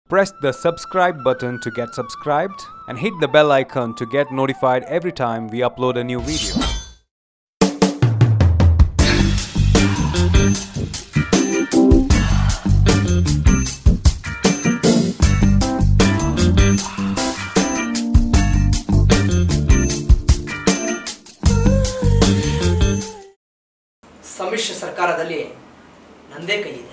Press the subscribe button to get subscribed and hit the bell icon to get notified every time we upload a new video. ಸಮ್ಮಿಶ್ರ ಸರ್ಕಾರದಲ್ಲಿ ನಂದೇ ಕೈ ಇದೆ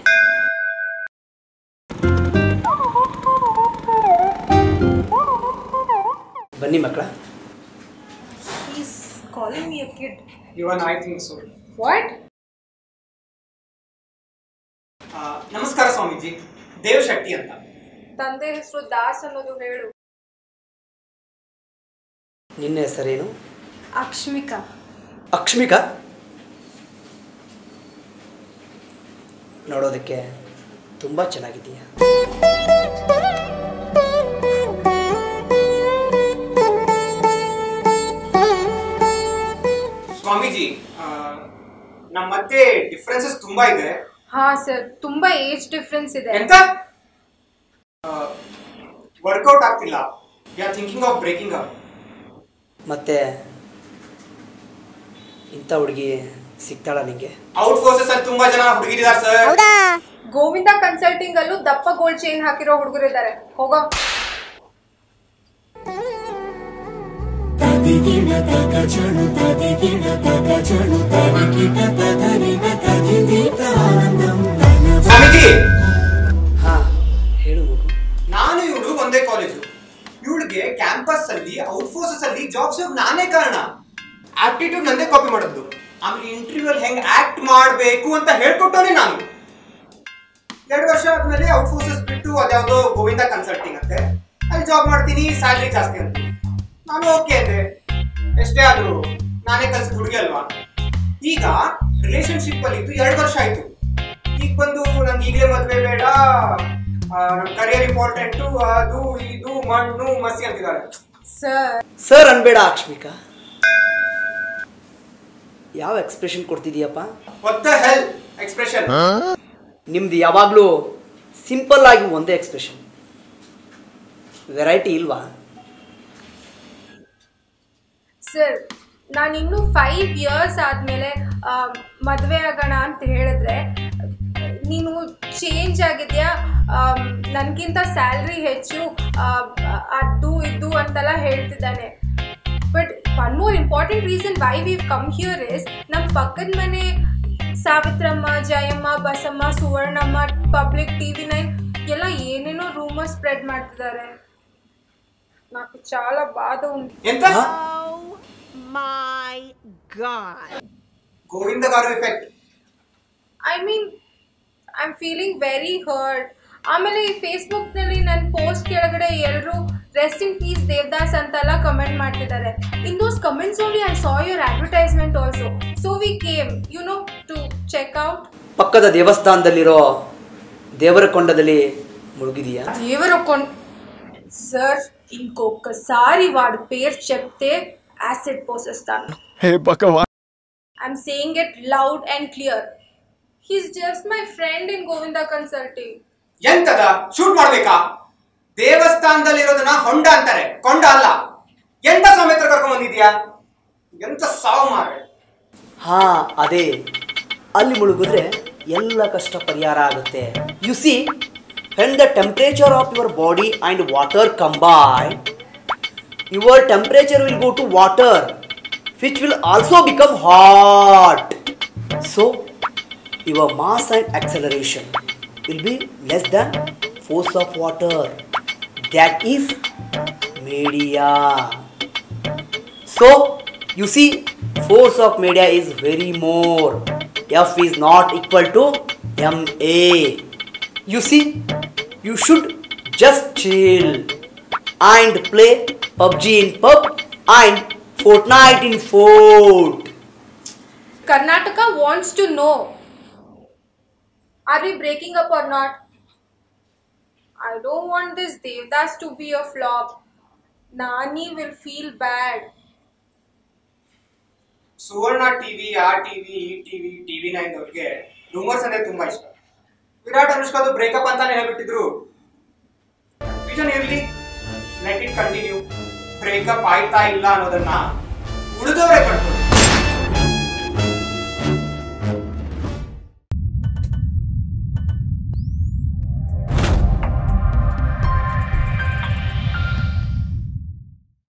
ಬನ್ನಿ ಮಕ್ಕಳ He's calling me a kid. Even I think so What? ನಮಸ್ಕಾರ ಸ್ವಾಮೀಜಿ ದೇವ್ ಶೆಟ್ಟಿ ಅಂತ ತಂದೆ ಹೆಸರು ದಾಸ್ ಅನ್ನೋದು ಹೇಳು ನಿನ್ನ ಹೆಸರೇನು ಅಕ್ಷ್ಮಿಕಾ ಅಕ್ಷ್ಮಿಕಾ ನೋಡೋದಕ್ಕೆ ತುಂಬ ಚೆನ್ನಾಗಿದೆಯಾ ಸ್ವಾಮೀಜಿ ಆ, ನಮ್ಮ ಮತ್ತೆ ಡಿಫ್ರೆನ್ಸಸ್ ತುಂಬಾ ಇದೆ ಹಾ ಸರ್ ತುಂಬಾ ಏಜ್ ಡಿಫ್ರೆನ್ಸ್ ಇದೆ ಎಂತ ವರ್ಕೌಟ್ ಆಗ್ತಿಲ್ಲ yeah thinking of breaking up ಮತ್ತೆ ಇಂಥ ಹುಡುಗಿ ಸಿಗ್ತಾಳ ನಿಂಗೆ ಔಟ್ ಫೋರ್ಸಸ್ ಅಲ್ಲಿ ತುಂಬಾ ಜನ ಹುಡುಗಿರಿದ್ದಾರೆ ಸರ್ ಗೋವಿಂದ ಕನ್ಸಲ್ಟಿಂಗ್ ಅಲ್ಲೂ ದಪ್ಪ ಗೋಲ್ಡ್ ಚೈನ್ ಹಾಕಿರೋ ಹುಡುಗರು ಇದ್ದಾರೆ ಹೋಗೋ ತದಿಗಿಡ ತಗ ಚಣು ತದಿಗಿಡ ತಗ ಚಣು ತದಿಗಿಡ ತದರಿಗ ತದಿದೀತ ಆನಂದಂ ಧನ ಸ್ವಾಮೀಜಿ ಹಾ ಹೇಳು ಮಗು ನಾನು ಇವಳು ಒಂದೇ ಕಾಲೇಜು ಇವಳಿಗೆ ಕ್ಯಾಂಪಸ್ ಅಲ್ಲಿ ಔಟ್ ಫೋರ್ಸಸ್ ಅಲ್ಲಿ ಜಾಬ್ಸ್ ನಾನೇ ಕಾರಣ ಆಪ್ಟಿಟ್ಯೂಡ್ ನಂದೇ ಕಾಪಿ ಮಾಡೋದು ಆಮೇಲೆ ಇಂಟರ್ವ್ಯೂ ಅಲ್ಲಿ ಹೆಂಗ್ ಆಕ್ಟ್ ಮಾಡಬೇಕು ಅಂತ ಹೇಳ್ಕೊಟ್ಟವನೇ ನಾನು ಎರಡು ವರ್ಷ ಆದ್ಮೇಲೆ ಔಟ್ ಫೋರ್ಸಸ್ ಬಿಟ್ಟು ಅದ್ಯಾವುದೋ ಗೋವಿಂದ ಕನ್ಸಲ್ಟಿಂಗ್ ಅಂತೆ ಅಲ್ಲಿ ಜಾಬ್ ಮಾಡ್ತೀನಿ ಸ್ಯಾಲ್ರಿ ಜಾಸ್ತಿ ಅಂತ ನಾನು ಓಕೆ ಅಂದೆ ಎಷ್ಟೇ ಆದ್ರೂ ನಾನೇ ಕಲ್ಸಿದ ಹುಡುಗಿ ಅಲ್ವಾ ಈಗ ರಿಲೇಶನ್ಶಿಪ್ ಅಲ್ಲಿ ಇದ್ದು ಎರಡು ವರ್ಷ ಆಯ್ತು ಈಗ ಬಂದು ನಂಗೆ ಈಗಲೇ ಮದ್ವೆ ಬೇಡ ಆ, ನಮ್ ಕರಿಯರ್ ಇಂಪಾರ್ಟೆಂಟ್ ಅದು ಇದು ಮಣ್ಣು ಮಸಿ ಅಂತಿದ್ದಾರೆ ಸರ್ ಸರ್ ಅನ್ಬೇಡ ಅಕ್ಷ್ಮಿಕಾ ಯಾವ ಎಕ್ಸ್ಪ್ರೆಷನ್ ಕೊಡ್ತಿದೀಯಪ್ಪ ವಾಟ್ ದ ಹೆಲ್ ಎಕ್ಸ್ಪ್ರೆಷನ್ ನಿಮ್ದು ಯಾವಾಗಲೂ ಸಿಂಪಲ್ ಆಗಿ ಒಂದೇ ಎಕ್ಸ್ಪ್ರೆಷನ್ ವೆರೈಟಿ ಇಲ್ವಾ ಸರ್ ನಾನು ಇನ್ನು ಫೈವ್ ಇಯರ್ಸ್ ಆದಮೇಲೆ ಮದುವೆ ಆಗೋಣ ಅಂತ ಹೇಳಿದ್ರೆ ನೀನು ಚೇಂಜ್ ಆಗಿದೆಯಾ ನನಗಿಂತ ಸ್ಯಾಲ್ರಿ ಹೆಚ್ಚು ಆ, ಅದು ಇದು ಅಂತೆಲ್ಲ ಹೇಳ್ತಿದ್ದಾನೆ but one more important reason why we come here is ನಮ್ಮ ಪಕ್ಕದ ಮನೆ Savitramma Jayamma Basamma Suvarnamma public T V nine ಎಲ್ಲ ಏನೇನೋ ರೂಮರ್ ಸ್ಪ್ರೆಡ್ ಮಾಡ್ತಿದ್ದಾರೆ నాకు చాలా బాధ ఉంది ಎಂತ my god. Govinda garu effect I mean I am feeling very hurt ಆಮೇಲೆ ಈ ಫೇಸ್ಬುಕ್ನಲ್ಲಿ ನನ್ನ ಪೋಸ್ಟ್ ಕೆಳಗಡೆ ಎಲ್ಲರೂ ರೆಸ್ಟ್ ಇನ್ ಪೀಸ್ ದೇವದಾಸ್ ಅಂತೆಲ್ಲ ಕಮೆಂಟ್ ಮಾಡ್ತಿದ್ದಾರೆ in those comments only I saw your advertisement also so we came you know to check out ಪಕ್ಕದ ದೇವಸ್ಥಾನದಲ್ಲಿರೋ ದೇವರ ಕೊಂಡದಲ್ಲಿ ముಳುಗಿದೀಯಾ దేవర కొన్ సార్ ఇంకొకసారి వాడి పేరు చెప్తే యాసిడ్ పోసేస్తాను I'm saying it loud and clear he's just my friend in Govinda consulting ಎಂತದ ಶೂಟ್ ಮಾಡ್ಬೇಕಾ ದೇವಸ್ಥಾನದಲ್ಲಿ ಇರೋದನ್ನ ಹೊಂಡ ಅಂತಾರೆ ಕೊಂಡ ಅಲ್ಲ ಎಂತ ಸಮೇತ ಕರ್ಕೊಂಡ್ ಬಂದಿದ್ಯಾ ಎಂತ ಸಾವು ಮಾರೆ ಹಾ ಅದೇ ಅಲ್ಲಿ ಮುಳುಗಿದ್ರೆ ಎಲ್ಲ ಕಷ್ಟ ಪರಿಹಾರ ಆಗುತ್ತೆ you see when the temperature of your body and water combine your temperature will go to water which will also become hot so your mass and acceleration will be less than force of water that is media so you see force of media is very more f is not equal to ma you see you should just chill and play pubg in pub and fortnite in fort Karnataka wants to know are we breaking up or not? I don't want this Devdas to be a flop. Nani will feel bad. Suvarna TV ಆ TV ಈ TV TV nine ಅವ್ರಿಗೆ rumours ಅಂದ್ರೆ ತುಂಬಾ ಇಷ್ಟ ವಿರಾಟ್ ಅನುಷ್ಕಾದು breakup ಅಂತಾನೆ ಹೇಳ್ಬಿಟ್ಟಿದ್ರು confusion ಇರ್ಲಿ ಲೆಟ್ ಇಟ್ ಕಂಟಿನ್ಯೂ ಬ್ರೇಕಪ್ ಆಯ್ತಾ ಇಲ್ಲ ಅನ್ನೋದನ್ನ ಉಳಿದವರೇ ಕಂಡ್ರು